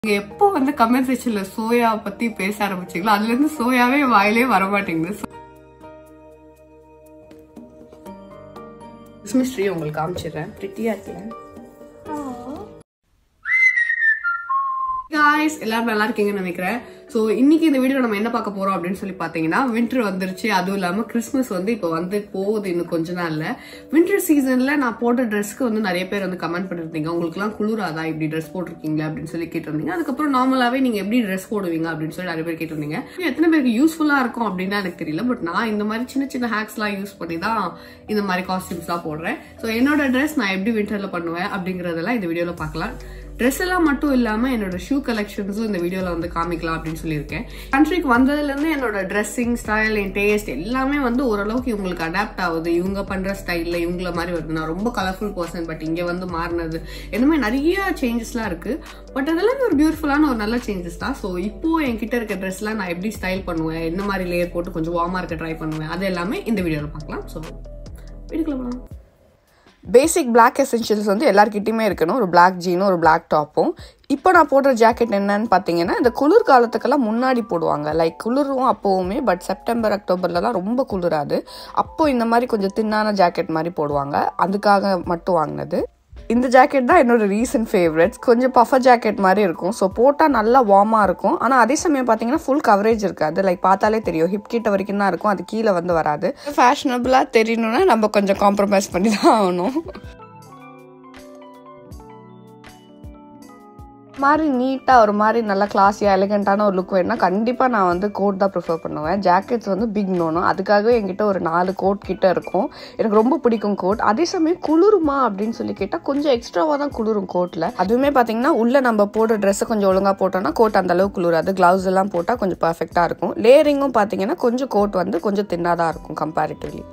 நீங்க எப்போ வந்து கமெண்ட் செக்ஷன்ல சோயா பத்தி பேச ஆரம்பிச்சீங்களோ அதுல இருந்து சோயாவே வாயிலே வர மாட்டேங்குது கிறிஸ்மஸ் ட்ரீ உங்களுக்கு காமிச்சிடுறேன் பிரிட்டியா இருக்கேன் காய்ஸ் எல்லாரும் நல்லா இருக்கீங்கன்னு நினைக்கிறேன் ஸோ இன்னைக்கு இந்த வீடியோ நம்ம என்ன பார்க்க போறோம் அப்படின்னு சொல்லி பார்த்தீங்கன்னா வின்டர் வந்துருச்சு அதுவும் இல்லாமல் கிறிஸ்மஸ் வந்து இப்போ வந்து போகுது இன்னும் கொஞ்ச நாள்ல வின்டர் சீசன்ல நான் போட்ட ட்ரெஸ்க்கு வந்து நிறைய பேர் வந்து கமெண்ட் பண்ணிருந்தீங்க உங்களுக்குலாம் குளிராதா இப்படி ட்ரெஸ் போட்டிருக்கீங்களா அப்படின்னு சொல்லி கேட்டிருந்தீங்க அதுக்கப்புறம் நார்மலாவே நீங்க எப்படி ட்ரெஸ் போடுவீங்க அப்படின்னு சொல்லி நிறைய பேர் கேட்டிருந்தீங்க எத்தனை பேருக்கு யூஸ்ஃபுல்லா இருக்கும் அப்படின்னு எனக்கு தெரியல பட் நான் இந்த மாதிரி சின்ன சின்ன ஹேக்ஸ்லாம் யூஸ் பண்ணி தான் இந்த மாதிரி காஸ்டியூம்ஸ்லாம் போடுறேன் ஸோ என்னோட ட்ரெஸ் நான் எப்படி வின்டர்ல பண்ணுவேன் அப்படிங்கறதெல்லாம் இந்த வீடியோல பார்க்கலாம் ட்ரெஸ் எல்லாம் மட்டும் இல்லாம என்னோட ஷூ கலெக்ஷன்ஸும் இந்த வீடியோல வந்து காமிக்கலாம் அப்படின்னு சொல்லியிருக்கேன் கண்ட்ரிக்கு வந்ததுல இருந்து என்னோட ட்ரெஸ்ஸிங் ஸ்டைல் என் டேஸ்ட் எல்லாமே வந்து ஓரளவுக்கு இவங்களுக்கு அடாப்ட் ஆகுது இவங்க பண்ற ஸ்டைல்ல இவங்கள மாதிரி வருது நான் ரொம்ப கலர்ஃபுல் பர்சன் பட் இங்க வந்து மாறினது இந்த மாதிரி நிறைய சேஞ்சஸ்லாம் இருக்கு பட் அதெல்லாமே ஒரு பியூட்டிஃபுல்லான ஒரு நல்ல சேஞ்சஸ் தான் ஸோ இப்போ என்கிட்ட இருக்க ட்ரெஸ்லாம் நான் எப்படி ஸ்டைல் பண்ணுவேன் என்ன மாதிரி லேயர் போட்டு கொஞ்சம் வார்மா இருக்க ட்ரை பண்ணுவேன் அது எல்லாமே இந்த வீடியோவில் பார்க்கலாம் ஸோ வீடுக்குள்ள போகலாம் பேசிக் பிளாக் எசென்ஷியல்ஸ் வந்து எல்லாருக்கிட்டையுமே இருக்கணும் ஒரு பிளாக் ஜீனும் ஒரு பிளாக் டாப்பும் இப்போ நான் போடுற ஜாக்கெட் என்னன்னு பார்த்தீங்கன்னா இந்த குளிர் காலத்துக்கெல்லாம் முன்னாடி போடுவாங்க லைக் குளிரும் அப்போவுமே பட் செப்டம்பர் அக்டோபர்லலாம் ரொம்ப குளிராது அப்போ இந்த மாதிரி கொஞ்சம் தின்னான ஜாக்கெட் மாதிரி போடுவாங்க அதுக்காக மட்டும் வாங்கினது இந்த ஜாக்கெட் தான் என்னோட ரீசன்ட் ஃபேவரட்ஸ் கொஞ்சம் பஃபர் ஜாக்கெட் மாதிரி இருக்கும் ஸோ போட்டால் நல்லா வார்மாக இருக்கும் ஆனால் அதே சமயம் பார்த்தீங்கன்னா ஃபுல் கவரேஜ் இருக்காது லைக் பார்த்தாலே தெரியும் ஹிப் கிட்ட வரைக்கும் தான் இருக்கும் அது கீழே வந்து வராது ஃபேஷனபிளாக தெரியணும்னா நம்ம கொஞ்சம் காம்ப்ரமைஸ் பண்ணி தான் ஆகணும் மாதிரி நீட்டாக ஒரு மாதிரி நல்லா கிளாஸியாக எலிகண்ட்டான ஒரு லுக் வேணும்னா கண்டிப்பாக நான் வந்து கோட் தான் ப்ரிஃபர் பண்ணுவேன் ஜாக்கெட்ஸ் வந்து பிக் நோனும் அதுக்காகவே என்கிட்ட ஒரு நாலு கோட் கிட்ட இருக்கும் எனக்கு ரொம்ப பிடிக்கும் கோட் அதே சமயம் குளிருமா அப்படின்னு சொல்லி கேட்டால் கொஞ்சம் எக்ஸ்ட்ராவாக தான் குளிரும் கோட்டில் அதுவுமே பார்த்தீங்கன்னா உள்ளே நம்ம போடுற ட்ரெஸ்ஸை கொஞ்சம் ஒழுங்காக போட்டோம்னா கோட் அந்த அளவுக்கு குளிராது க்ளவுஸ் எல்லாம் போட்டால் கொஞ்சம் பர்ஃபெக்டாக இருக்கும் லேயரிங்கும் பார்த்தீங்கன்னா கொஞ்சம் கோட் வந்து கொஞ்சம் தின்னாக இருக்கும் கம்பேரிட்டிவ்லி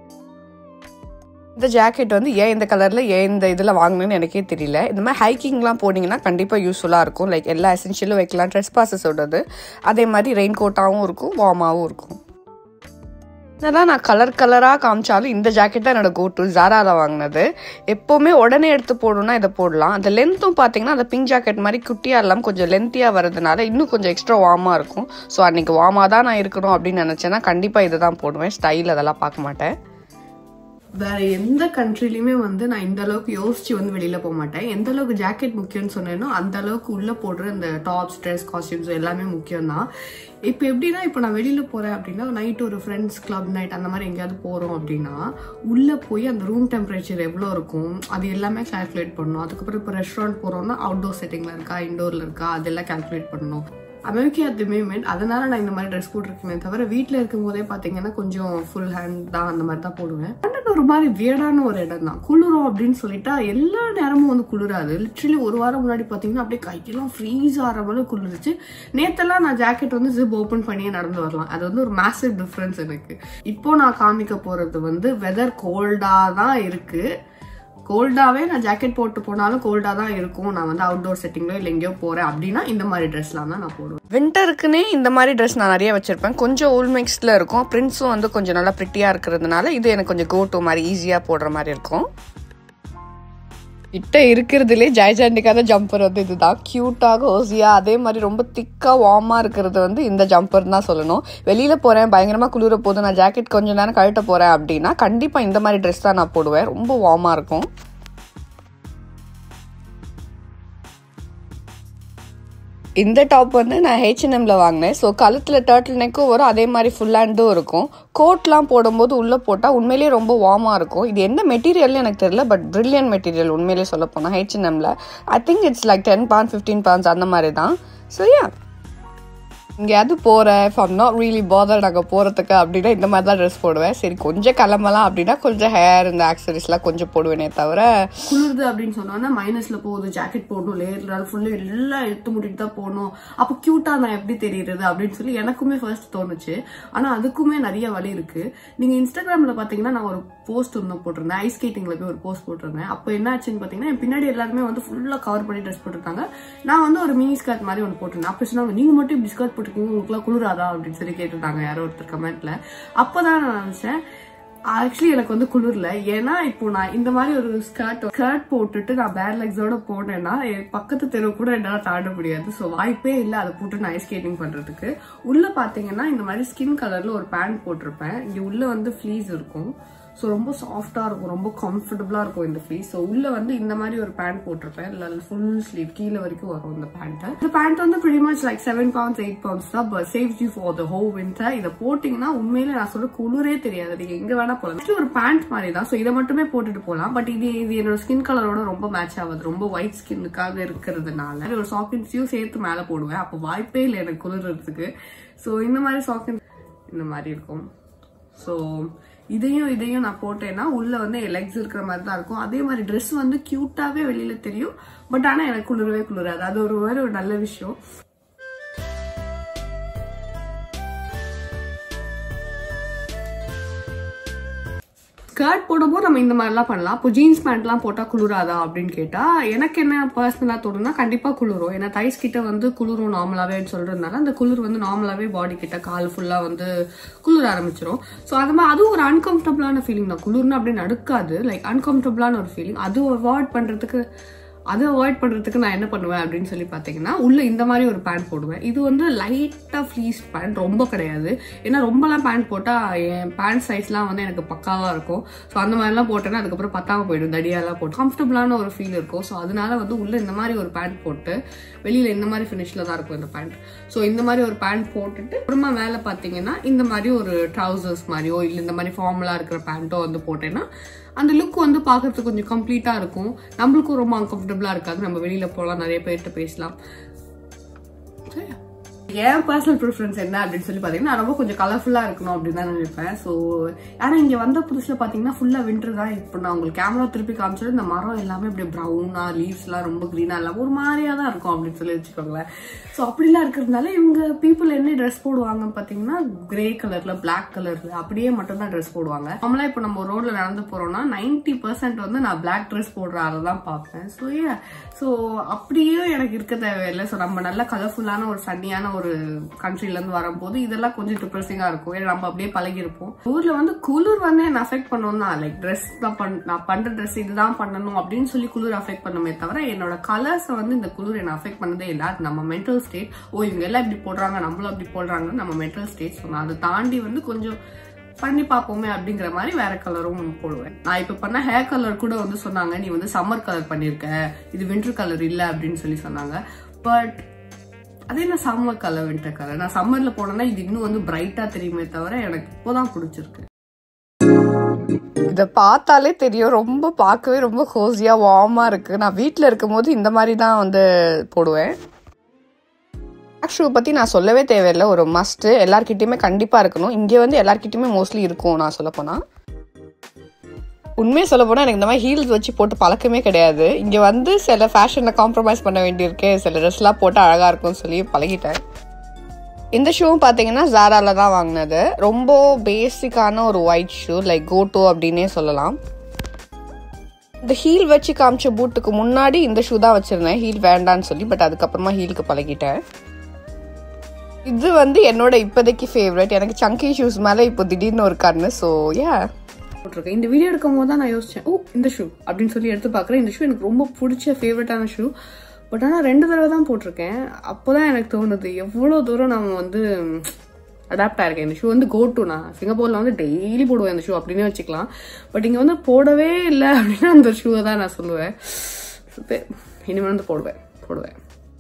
இந்த ஜாக்கெட் வந்து ஏன் இந்த கலரில் ஏன் இந்த இதில் வாங்கினேன்னு எனக்கே தெரியல இந்த மாதிரி ஹைக்கிங்லாம் போனீங்கன்னா கண்டிப்பாக யூஸ்ஃபுல்லாக இருக்கும் லைக் எல்லா எசென்ஷியலும் வைக்கலாம் ட்ரெஸ் பாசஸோடது அதே மாதிரி ரெயின் கோட்டாகவும் இருக்கும் வார்மாகவும் இருக்கும் இதெல்லாம் நான் கலர் கலராக காமிச்சாலும் இந்த ஜாக்கெட் தான் என்னோட கோட்டு ஜாராவில் வாங்கினது எப்போவுமே உடனே எடுத்து போடணும்னா இதை போடலாம் அந்த லென்த்தும் பார்த்தீங்கன்னா அந்த பிங்க் ஜாக்கெட் மாதிரி குட்டியாக இல்லாமல் கொஞ்சம் லென்த்தியாக வரதுனால இன்னும் கொஞ்சம் எக்ஸ்ட்ரா வார்மாக இருக்கும் ஸோ அன்றைக்கி வார்மாக தான் நான் இருக்கணும் அப்படின்னு நினச்சேன்னா கண்டிப்பாக இதை தான் போடுவேன் ஸ்டைல் அதெல்லாம் பார்க்க மாட்டேன் வேற எந்த கண்ட்ரிலயுமே வந்து நான் இந்த அளவுக்கு யோசிச்சு வந்து வெளியில போக மாட்டேன் எந்த அளவுக்கு ஜாக்கெட் முக்கியம்னு சொன்னேனோ அந்த அளவுக்கு உள்ள போடுற இந்த டாப்ஸ் ட்ரெஸ் காஸ்டியூம்ஸ் எல்லாமே முக்கியம் தான் இப்போ எப்படின்னா இப்போ நான் வெளியில போறேன் அப்படின்னா நைட் ஒரு ஃப்ரெண்ட்ஸ் கிளப் நைட் அந்த மாதிரி எங்கேயாவது போறோம் அப்படின்னா உள்ள போய் அந்த ரூம் டெம்பரேச்சர் எவ்வளோ இருக்கும் அது எல்லாமே கால்குலேட் பண்ணணும் அதுக்கப்புறம் இப்போ ரெஸ்டாரண்ட் போறோம்னா அவுட்டோர் செட்டிங்ல இருக்கா இண்டோர்ல இருக்கா அதெல்லாம் கால்குலேட் பண்ணணும் அமெரிக்கா அட் தி மூமெண்ட் அதனால நான் இந்த மாதிரி ட்ரெஸ் போட்டிருக்கேனே தவிர வீட்டில் இருக்கும் போதே பார்த்தீங்கன்னா கொஞ்சம் ஃபுல் ஹேண்ட் தான் அந்த மாதிரி தான் போடுவேன் லண்டன் ஒரு மாதிரி வியடான ஒரு இடம் தான் குளிரும் அப்படின்னு சொல்லிட்டா எல்லா நேரமும் வந்து குளிராது லிட்ரலி ஒரு வாரம் முன்னாடி பார்த்தீங்கன்னா அப்படியே கையெல்லாம் ஃப்ரீஸ் ஆகிற மாதிரி குளிர்ச்சு நேத்தெல்லாம் நான் ஜாக்கெட் வந்து ஜிப் ஓப்பன் பண்ணியே நடந்து வரலாம் அது வந்து ஒரு மேசிவ் டிஃப்ரென்ஸ் எனக்கு இப்போ நான் காமிக்க போறது வந்து வெதர் கோல்டாக தான் இருக்கு கோல்டாவே நான் ஜாக்கெட் போட்டு போனாலும் கோல்டா தான் இருக்கும் நான் வந்து அவுட்டோர் செட்டிங்லோ இல்லை எங்கேயோ போறேன் அப்படின்னா இந்த மாதிரி ட்ரெஸ்லாம் தான் நான் போடுவேன் வின்டருக்குன்னே இந்த மாதிரி ட்ரெஸ் நான் நிறைய வச்சிருப்பேன் கொஞ்சம் ஓல் மிக்ஸ்டில் இருக்கும் பிரிண்ட்ஸும் வந்து கொஞ்சம் நல்லா ப்ரிட்டியாக இருக்கிறதுனால இது எனக்கு கொஞ்சம் கோ டு மாதிரி ஈஸியாக போடுற மாதிரி இருக்கும் கிட்ட இருக்கிறதுலே ஜெயஜாண்டிக்காத ஜம்பர் வந்து இதுதான் க்யூட்டாக ஓசியா அதே மாதிரி ரொம்ப திக்காக வார்மாக இருக்கிறது வந்து இந்த ஜம்பர் தான் சொல்லணும் வெளியில் போகிறேன் பயங்கரமாக குளிர போதும் நான் ஜாக்கெட் கொஞ்சம் நேரம் கழட்ட போகிறேன் அப்படின்னா கண்டிப்பாக இந்த மாதிரி ட்ரெஸ் தான் நான் போடுவேன் ரொம்ப வார்மாக இருக்கும் இந்த டாப் வந்து நான் ஹெச்என்எம்ல வாங்கினேன் ஸோ கழுத்தில் டர்ட்டில் நெக்கும் வரும் அதே மாதிரி ஃபுல் ஹேண்டும் இருக்கும் கோட்லாம் போடும்போது உள்ளே போட்டால் உண்மையிலேயே ரொம்ப வார்மாக இருக்கும் இது என்ன மெட்டீரியல்னு எனக்கு தெரியல பட் ப்ரில்லியன் மெட்டீரியல் உண்மையிலேயே சொல்ல போனால் ஹெச்என்எம்ல I think it's like ten pound fifteen pounds அந்த மாதிரி தான் ஸோ யா எங்கேயாவது போகிறேன் if I'm not really bother நாங்கள் போகிறதுக்கு அப்படின்னா இந்த மாதிரி தான் ட்ரெஸ் போடுவேன் சரி கொஞ்சம் கிளம்பலாம் அப்படின்னா கொஞ்சம் ஹேர் இந்த ஆக்சரிஸ்லாம் கொஞ்சம் போடுவேனே தவிர குளிருது அப்படின்னு சொன்னோன்னா மைனஸ்ல போகுது ஜாக்கெட் போடணும் லேயர் ஃபுல்லு எல்லாம் எடுத்து மூடிட்டு தான் போகணும் அப்போ கியூட்டா நான் எப்படி தெரியுறது அப்படின்னு சொல்லி எனக்குமே ஃபர்ஸ்ட் தோணுச்சு ஆனா அதுக்குமே நிறைய வழி இருக்கு நீங்க இன்ஸ்டாகிராம்ல பாத்தீங்கன்னா நான் ஒரு போஸ்ட் ஒன்று போட்டிருந்தேன் ஐஸ் ஸ்கேட்டிங்ல போய் ஒரு போஸ்ட் போட்டிருந்தேன் அப்போ என்ன ஆச்சுன்னு பாத்தீங்கன்னா என் பின்னாடி எல்லாருமே வந்து ஃபுல்லா கவர் பண்ணி ட்ரெஸ் போட்டிருக்காங்க நான் வந்து ஒரு மினி ஸ்கர்ட் மாதிரி ஒன்று போட்டிருந்தேன் அப்போ சொன்னாங்க நீங்க மட்டும் இப்படி ஸ்கர்ட் போட்டிருக்கீங்க உங்களுக்குலாம் குளிராதா அப்படின்னு சொல்லி கேட்டிருந்தாங்க யாரோ ஒருத்தர் கமெண்ட்ல அப்போதான் நான் நினைச்சேன் ஆக்சுவலி எனக்கு வந்து குளிர்ல ஏன்னா இப்போ நான் இந்த மாதிரி ஒரு ஸ்கர்ட் ஸ்கர்ட் போட்டுட்டு நான் பேர் லெக்ஸோட போனேன்னா என் பக்கத்து தெருவு கூட என்னால தாண்ட முடியாது ஸோ வாய்ப்பே இல்லை அதை போட்டு நான் ஐஸ் ஸ்கேட்டிங் பண்றதுக்கு உள்ள பாத்தீங்கன்னா இந்த மாதிரி ஸ்கின் கலர்ல ஒரு பேண்ட் போட்டிருப்பேன் இங்க உள்ள வந்து ஃபிளீஸ் இருக்கும் ஸோ ரொம்ப சாஃப்டாக இருக்கும் ரொம்ப கம்ஃபர்டபுளாக இருக்கும் இந்த ஃப்ளீஸ் ஸோ உள்ள வந்து இந்த மாதிரி ஒரு பேண்ட் போட்டிருப்பேன் இல்லை ஃபுல் ஸ்லீவ் கீழே வரைக்கும் வரும் இந்த பேண்ட்டு இந்த பேண்ட் வந்து pretty much like seven pounds eight pounds தான் but safe you for the whole winter இதை போட்டிங்கன்னா உண்மையில நான் சொல்ற குளிரே தெரியாது நீங்க எங்க வேணா போகலாம் Actually ஒரு பேண்ட் மாதிரி தான் ஸோ இதை மட்டுமே போட்டுட்டு போகலாம் பட் இது இது என்னோட ஸ்கின் கலரோட ரொம்ப மேட்ச் ஆகுது ரொம்ப ஒயிட் ஸ்கின்னுக்காக இருக்கிறதுனால ஒரு சாக்கின்ஸையும் சேர்த்து மேலே போடுவேன் அப்போ வாய்ப்பே இல்லை எனக்கு குளிர்றதுக்கு ஸோ இந்த மாதிரி சாக்கின் இந்த மாதிரி இருக்கும் ஸோ இதையும் இதையும் நான் போட்டேன்னா உள்ள வந்து என் லெக்ஸ் இருக்கிற மாதிரி தான் இருக்கும் அதே மாதிரி ட்ரெஸ் வந்து கியூட்டாவே வெளியில தெரியும் பட் ஆனா எனக்கு குளிரவே குளிராது அது ஒரு வேற ஒரு நல்ல விஷயம் ஸ்கர்ட் போடும்போது நம்ம இந்த மாதிரிலாம் பண்ணலாம் இப்போ ஜீன்ஸ் பேண்ட்லாம் போட்டால் குளிராதா அப்படின்னு கேட்டால் எனக்கு என்ன பர்சனலாக தோணுன்னா கண்டிப்பாக குளிரும் ஏன்னா தைஸ் கிட்ட வந்து குளிரும் நார்மலாகவே சொல்கிறதுனால அந்த குளிர் வந்து நார்மலாகவே பாடி கிட்ட கால் ஃபுல்லாக வந்து குளிர ஆரம்பிச்சிரும் ஸோ அது மாதிரி அதுவும் ஒரு அன்கம்ஃபர்டபுளான ஃபீலிங் தான் குளிர்னு அப்படியே நடுக்காது லைக் அன்கம்ஃபர்டபுளான ஒரு ஃபீலிங் அது அவாய்ட் பண்ணுறதுக்கு அதை அவாய்ட் பண்ணுறதுக்கு நான் என்ன பண்ணுவேன் அப்படின்னு சொல்லி பார்த்தீங்கன்னா உள்ள இந்த மாதிரி ஒரு பேண்ட் போடுவேன் இது வந்து லைட்டாக ஃப்ளீஸ் பேண்ட் ரொம்ப கிடையாது ஏன்னா ரொம்பலாம் பேண்ட் போட்டால் என் பேண்ட் சைஸ்லாம் வந்து எனக்கு பக்காவாக இருக்கும் ஸோ அந்த மாதிரிலாம் போட்டேன்னா அதுக்கப்புறம் பத்தாம போயிடும் தடியாலாம் போட்டு கம்ஃபர்டபுளான ஒரு ஃபீல் இருக்கும் ஸோ அதனால வந்து உள்ள இந்த மாதிரி ஒரு பேண்ட் போட்டு வெளியில் இந்த மாதிரி ஃபினிஷில் தான் இருக்கும் இந்த பேண்ட் ஸோ இந்த மாதிரி ஒரு பேண்ட் போட்டுட்டு அப்புறமா மேலே பார்த்தீங்கன்னா இந்த மாதிரி ஒரு ட்ரௌசர்ஸ் மாதிரியோ இல்லை இந்த மாதிரி ஃபார்மலாக இருக்கிற பேண்ட்டோ வந்து போட்டேன்னா அந்த லுக் வந்து பார்க்கறதுக்கு கொஞ்சம் கம்ப்ளீட்டாக இருக்கும் நம்மளுக்கும் ரொம்ப அன்கம்ஃபர்டபுளாக இருக்காது நம்ம வெளியில் போகலாம் நிறைய பேர்கிட்ட பேசலாம் சரி. என் பர்சனல் ப்ரிஃபரன்ஸ் என்ன அப்படின்னு சொல்லி பார்த்தீங்கன்னா நான் ரொம்ப கொஞ்சம் கலர்ஃபுல்லாக இருக்கணும் அப்படின்னு தான் நினைப்பேன் ஸோ ஆனால் இங்கே வந்த புதுசில் பார்த்தீங்கன்னா ஃபுல்லாக வின்டர் தான் இப்போ நான் உங்களுக்கு கேமரா திருப்பி காமிச்சது இந்த மரம் எல்லாமே அப்படியே ப்ரௌனாக லீவ்ஸ்லாம் ரொம்ப க்ரீனாக இல்லாமல் ஒரு மாதிரியாக தான் இருக்கும் அப்படின்னு சொல்லி வச்சுக்கோங்களேன் ஸோ அப்படிலாம் இருக்கிறதுனால இவங்க பீப்புள் என்ன ட்ரெஸ் போடுவாங்கன்னு பார்த்தீங்கன்னா கிரே கலரில் பிளாக் கலரில் அப்படியே மட்டும் தான் ட்ரெஸ் போடுவாங்க நம்மளாம் இப்போ நம்ம ரோட்ல நடந்து போகிறோம்னா நைன்டி பர்சன்ட் வந்து நான் பிளாக் ட்ரெஸ் போடுற ஆளை தான் பார்ப்பேன் ஸோ ஏ ஸோ அப்படியே எனக்கு இருக்க தேவையில்லை ஸோ நம்ம நல்ல கலர்ஃபுல்லான ஒரு சன்னியான ஒரு கண்ட்ரிலேருந்து வரும்போது இதெல்லாம் கொஞ்சம் டிப்ரெசிங்காக இருக்கும் ஏன்னா நம்ம அப்படியே பழகிருப்போம் ஊரில் வந்து குளிர் வந்து என்ன அஃபெக்ட் பண்ணணும் தான் லைக் ட்ரெஸ் தான் பண் நான் பண்ணுற ட்ரெஸ் இதுதான் பண்ணணும் அப்படின்னு சொல்லி குளிர் அஃபெக்ட் பண்ணுமே தவிர என்னோட கலர்ஸை வந்து இந்த குளிர் என்ன அஃபெக்ட் பண்ணதே இல்லை அது நம்ம மென்டல் ஸ்டேட் ஓ இவங்க எல்லாம் இப்படி போடுறாங்க நம்மளும் அப்படி போடுறாங்கன்னு நம்ம மென்டல் ஸ்டேட் சொன்னோம் அதை தாண்டி வந்து கொஞ்சம் பண்ணி பார்ப்போமே அப்படிங்கிற மாதிரி வேற கலரும் போடுவேன் நான் இப்ப பண்ண ஹேர் கலர் கூட வந்து சொன்னாங்க நீ வந்து சம்மர் கலர் பண்ணிருக்க இது வின்டர் கலர் இல்ல அப்படின்னு சொல்லி சொன்னாங்க பட் அது என்ன சம்மர் கலர் வின்டர் கலர் நான் சம்மர்ல போனேன்னா இது இன்னும் வந்து பிரைட்டா தெரியுமே தவிர எனக்கு இப்போதான் பிடிச்சிருக்கு இதை பார்த்தாலே தெரியும் ரொம்ப பார்க்கவே ரொம்ப கோசியாக வார்மாக இருக்குது நான் வீட்டில் இருக்கும்போது இந்த மாதிரி தான் வந்து போடுவேன் பிளாக் ஷூ பற்றி நான் சொல்லவே தேவையில்லை ஒரு மஸ்ட்டு எல்லார்கிட்டயுமே கண்டிப்பாக இருக்கணும் இங்கே வந்து எல்லார்கிட்டயுமே மோஸ்ட்லி இருக்கும் நான் சொல்ல போனால் உண்மையை சொல்ல போனால் எனக்கு இந்த மாதிரி ஹீல்ஸ் வச்சு போட்டு பழக்கமே கிடையாது இங்கே வந்து சில ஃபேஷனில் காம்ப்ரமைஸ் பண்ண வேண்டியிருக்கு சில ட்ரெஸ்லாம் போட்டு அழகாக இருக்கும்னு சொல்லி பழகிட்டேன் இந்த ஷூவும் பார்த்தீங்கன்னா ஜாரால தான் வாங்கினது ரொம்ப பேசிக்கான ஒரு ஒயிட் ஷூ லைக் கோட்டோ அப்படின்னே சொல்லலாம் இந்த ஹீல் வச்சு காமிச்ச பூட்டுக்கு முன்னாடி இந்த ஷூ தான் வச்சுருந்தேன் ஹீல் வேண்டான்னு சொல்லி பட் அதுக்கப்புறமா ஹீலுக்கு பழகிட்டேன் இது வந்து என்னோட இப்போதைக்கு ஃபேவரட் எனக்கு சங்கி ஷூஸ் மேலே இப்போ திடீர்னு ஒரு கண்ணு ஸோ ஏ போட்டிருக்கேன் இந்த வீடியோ எடுக்கும் போது தான் நான் யோசிச்சேன் ஓ இந்த ஷூ அப்படின்னு சொல்லி எடுத்து பார்க்குறேன் இந்த ஷூ எனக்கு ரொம்ப பிடிச்ச ஃபேவரட்டான ஷூ பட் ஆனால் ரெண்டு தடவை தான் போட்டிருக்கேன் அப்போதான் எனக்கு தோணுது எவ்வளோ தூரம் நம்ம வந்து அடாப்ட் ஆயிருக்கேன் இந்த ஷூ வந்து கோ டு நான் சிங்கப்பூரில் வந்து டெய்லி போடுவேன் அந்த ஷூ அப்படின்னு வச்சுக்கலாம் பட் இங்கே வந்து போடவே இல்லை அப்படின்னா அந்த ஷூவை தான் நான் சொல்லுவேன் இனிமேல் வந்து போடுவேன் போடுவேன்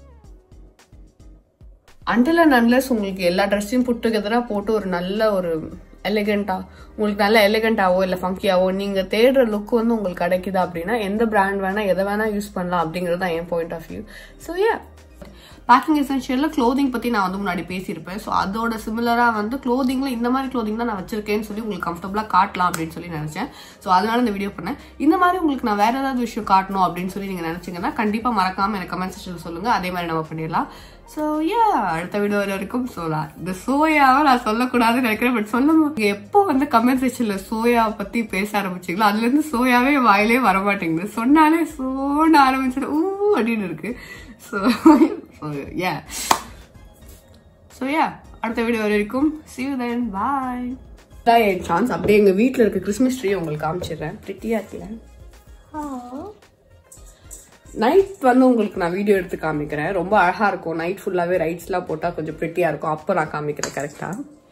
அண்டில் அண்ட் அன்லெஸ் உங்களுக்கு எல்லா ட்ரெஸ்ஸையும் புட் டுகெதராக போட்டு ஒரு நல்ல ஒரு எலிகெண்ட்டாக உங்களுக்கு நல்ல எலிகெண்ட்டாவோ இல்லை ஃபங்கியாவோ நீங்கள் தேடுற லுக் வந்து உங்களுக்கு கிடைக்குதா அப்படின்னா எந்த பிராண்ட் வேணால் எதை வேணால் யூஸ் பண்ணலாம் அப்படிங்கிறது தான் என் point of view so a packing எசென்ஷியலில் க்ளோதிங் பற்றி நான் வந்து முன்னாடி பேசியிருப்பேன் ஸோ அதோட சிமிலராக வந்து க்ளோதிங்கில் இந்த மாதிரி க்ளோதிங் தான் நான் வச்சிருக்கேன்னு சொல்லி உங்களுக்கு கம்ஃபர்டபுளாக காட்டலாம் அப்படின்னு சொல்லி நினச்சேன் ஸோ அதனால இந்த வீடியோ பண்ணேன் இந்த மாதிரி உங்களுக்கு நான் வேற ஏதாவது விஷயம் காட்டணும் அப்படின்னு சொல்லி நீங்கள் நினச்சிங்கன்னா கண்டிப்பாக மறக்காமல் எனக்கு கமெண்ட் செக்ஷனில் சொல்லுங்கள் அதே மாதிரி நம்ம பண்ணிடலாம் ஸோ ஏ அடுத்த வீடியோ வரைக்கும் சொல்லலாம் இந்த சோயாவை நான் சொல்லக்கூடாதுன்னு நினைக்கிறேன் பட் சொல்ல நீங்கள் எப்போ வந்து கமெண்ட் செக்ஷனில் சோயா பற்றி பேச ஆரம்பிச்சிங்களோ அதுலேருந்து சோயாவே வாயிலே வரமாட்டேங்குது சொன்னாலே சோன்னு ஆரம்பிச்சிடும் ஊ அப்படின்னு இருக்கு so so uh so uh அடுத்த வீடியோ வரைக்கும் see you then bye தான் என் சான்ஸ் அப்படியே எங்க வீட்ல இருக்க கிறிஸ்மஸ் ட்ரீ உங்களுக்கு காமிச்சிடுறேன் ப்ரிட்டியா இருக்குல்ல நைட் வந்து உங்களுக்கு நான் வீடியோ எடுத்து காமிக்கிறேன் ரொம்ப அழகா இருக்கும் நைட் ஃபுல்லாவே ரைட்ஸ்லாம் போட்டா கொஞ்சம் ப்ரிட்டியா இருக்கும் அப்போ நான் காமிக்கிறேன் கரெக்டா